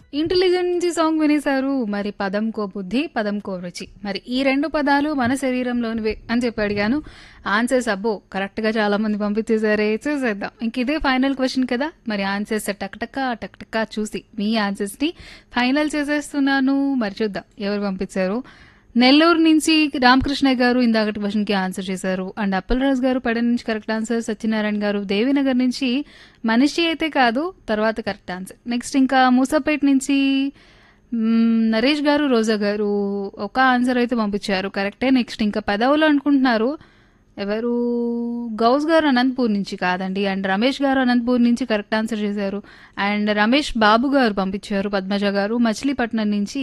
ఇంటెలిజెన్సీ song వినేశారు మరి పదం కో బుద్ధి పదం కో రుచి మరి ఈ రెండు పదాలు మన శరీరంలోనివే అని చెప్పి అడిగాను ఆన్సర్స్ అబ్బో కరెక్ట్ గా చాలా మంది పంపించేశారే చూసేద్దాం ఇంక ఇదే ఫైనల్ క్వశ్చన్ కదా మరి ఆన్సర్స్ టక్టక్క టక్టక్క చూసి మీ ఆన్సర్స్ ని ఫైనల్ చేసేస్తున్నాను మరి చూద్దాం ఎవరు పంపించారు నెల్లూరు నుంచి రామకృష్ణ గారు ఇందాకటి క్వశ్చన్ కి ఆన్సర్ చేశారు అండ్ అప్పలరాజు గారు పడ నుంచి కరెక్ట్ ఆన్సర్ సత్యనారాయణ గారు దేవినగర్ నుంచి మనిషి అయితే కాదు తర్వాత కరెక్ట్ ఆన్సర్ నెక్స్ట్ ఇంకా మూసాపేట నుంచి మ్మ్, నరేష్ గారు రోజా గారు ఒక ఆన్సర్ అయితే పంపించారు కరెక్టే నెక్స్ట్ ఇంకా పెదవులు అనుకుంటున్నారు ఎవరు గౌస్ గారు అనంతపూర్ నుంచి కాదండి అండ్ రమేష్ గారు అనంతపూర్ నుంచి కరెక్ట్ ఆన్సర్ చేశారు అండ్ రమేష్ బాబు గారు పంపించారు పద్మజ గారు మచిలీపట్నం నుంచి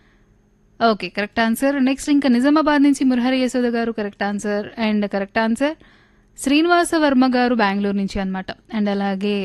ఓకే కరెక్ట్ ఆన్సర్ నెక్స్ట్ ఇంకా నిజామాబాద్ నుంచి Murahari Yashoda garu correct answer and correct answer Srinivasa Varma garu Bengaluru నుంచి అన్నమాట అండ్ అలాగే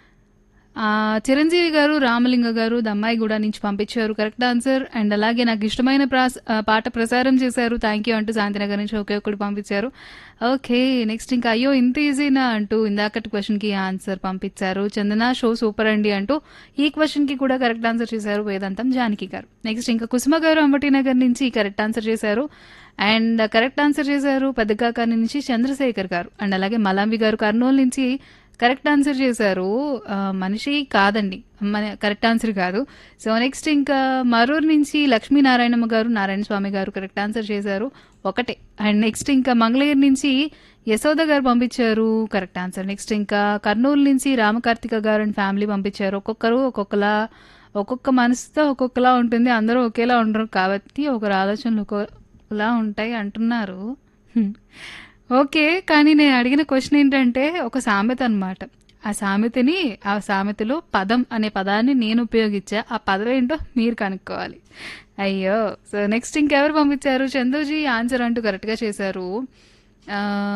ఆ, చిరంజీవి గారు రామలింగ గారు దమ్మాయిగూడ నుంచి పంపించారు కరెక్ట్ ఆన్సర్ అండ్ అలాగే నాకు ఇష్టమైన ప్రాస్ ఆ, పాట ప్రసారం చేశారు థ్యాంక్ యూ అంటూ శాంతినగర్ నుంచి ఒకే ఒకటి పంపించారు ఓకే నెక్స్ట్ ఇంకా అయ్యో ఇంత ఈజీనా అంటూ ఇందాకటి క్వశ్చన్కి ఆన్సర్ పంపించారు చందన షో సూపర్ అండి అంటూ ఈ క్వశ్చన్కి కూడా కరెక్ట్ ఆన్సర్ చేశారు వేదాంతం జానకి గారు నెక్స్ట్ ఇంకా కుసుమ గారు అంబటి నగర్ నుంచి కరెక్ట్ ఆన్సర్ చేశారు అండ్ కరెక్ట్ ఆన్సర్ చేశారు పెద్దకాకాని నుంచి చంద్రశేఖర్ గారు అండ్ అలాగే మలాంబి గారు కర్నూలు నుంచి కరెక్ట్ ఆన్సర్ చేశారు ఆ, మనిషి కాదండి మన కరెక్ట్ ఆన్సర్ కాదు సో నెక్స్ట్ ఇంకా మరూరు నుంచి లక్ష్మీనారాయణమ్మ గారు నారాయణ స్వామి గారు కరెక్ట్ ఆన్సర్ చేశారు ఒకటే అండ్ నెక్స్ట్ ఇంకా మంగళగిరి నుంచి యశోద గారు పంపించారు కరెక్ట్ ఆన్సర్ నెక్స్ట్ ఇంకా కర్నూలు నుంచి రామకార్తిక గారు అండ్ ఫ్యామిలీ పంపించారు ఒక్కొక్కరు ఒక్కొక్కలా ఒక్కొక్క మనసుతో ఒక్కొక్కలా ఉంటుంది అందరూ ఒకేలా ఉండరు కాబట్టి ఒకరి ఆలోచనలు ఒక్కొక్కలా ఉంటాయి అంటున్నారు హ్మ్. ఓకే కానీ నేను అడిగిన క్వశ్చన్ ఏంటంటే ఒక సామెత అన్నమాట ఆ సామెతని ఆ సామెతలో పదం అనే పదాన్ని నేను ఉపయోగించా ఆ పదం ఏంటో మీరు కనుక్కోవాలి అయ్యో సో నెక్స్ట్ ఇంకెవరు పంపించారు చందూజీ ఆన్సర్ అంటూ కరెక్ట్గా చేశారు ఆ,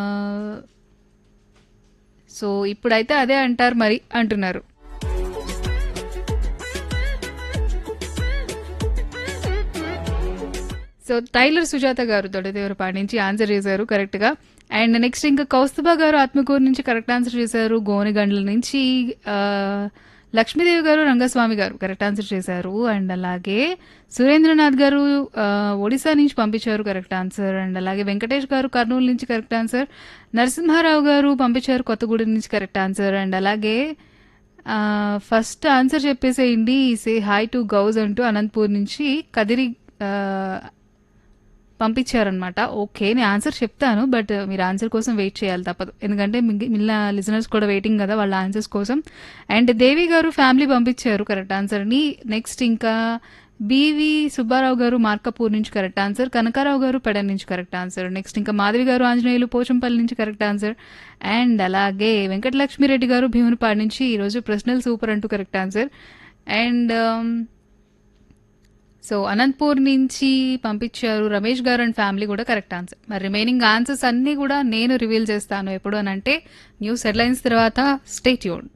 సో ఇప్పుడైతే అదే అంటారు మరి అంటున్నారు సో టైలర్ సుజాత గారు దొడదేవరపాటి నుంచి ఆన్సర్ చేశారు కరెక్ట్ గా అండ్ నెక్స్ట్ ఇంకా కౌస్తుభ గారు ఆత్మకూరు నుంచి కరెక్ట్ ఆన్సర్ చేశారు గోనెగండ్ల నుంచి ఆ, లక్ష్మీదేవి గారు రంగస్వామి గారు కరెక్ట్ ఆన్సర్ చేశారు అండ్ అలాగే సురేంద్రనాథ్ గారు ఆ, ఒడిశా నుంచి పంపించారు కరెక్ట్ ఆన్సర్ అండ్ అలాగే వెంకటేష్ గారు కర్నూలు నుంచి కరెక్ట్ ఆన్సర్ నరసింహారావు గారు పంపించారు కొత్తగూడెం నుంచి కరెక్ట్ ఆన్సర్ అండ్ అలాగే ఆ, ఫస్ట్ ఆన్సర్ చెప్పేసేయండి సే హాయ్ టు గౌజ్ అంటూ అనంతపూర్ నుంచి కదిరి ఆ, పంపించారనమాట ఓకే నేను ఆన్సర్ చెప్తాను బట్ మీరు ఆన్సర్ కోసం వెయిట్ చేయాలి తప్పదు ఎందుకంటే మిగి- మిగిలిన లిజనర్స్ కూడా వెయిటింగ్ కదా వాళ్ళ ఆన్సర్స్ కోసం అండ్ దేవి గారు ఫ్యామిలీ పంపించారు కరెక్ట్ ఆన్సర్ని నెక్స్ట్ ఇంకా బీవి సుబ్బారావు గారు మార్కపూర్ నుంచి కరెక్ట్ ఆన్సర్ కనకారావు గారు పెడ నుంచి కరెక్ట్ ఆన్సర్ నెక్స్ట్ ఇంకా మాధవి గారు ఆంజనేయులు పోచంపల్లి నుంచి కరెక్ట్ ఆన్సర్ అండ్ అలాగే వెంకటలక్ష్మిరెడ్డి గారు భీమునిపాడు నుంచి ఈరోజు ప్రశ్నల్ సూపర్ అంటూ correct answer and so Anantapur నుంచి పంపించారు రమేష్ గారు అండ్ ఫ్యామిలీ కూడా కరెక్ట్ ఆన్సర్ మరి రిమైనింగ్ ఆన్సర్స్ అన్నీ కూడా నేను రివీల్ చేస్తాను ఎప్పుడు అని అంటే న్యూస్ హెడ్లైన్స్ తర్వాత స్టే ట్యూన్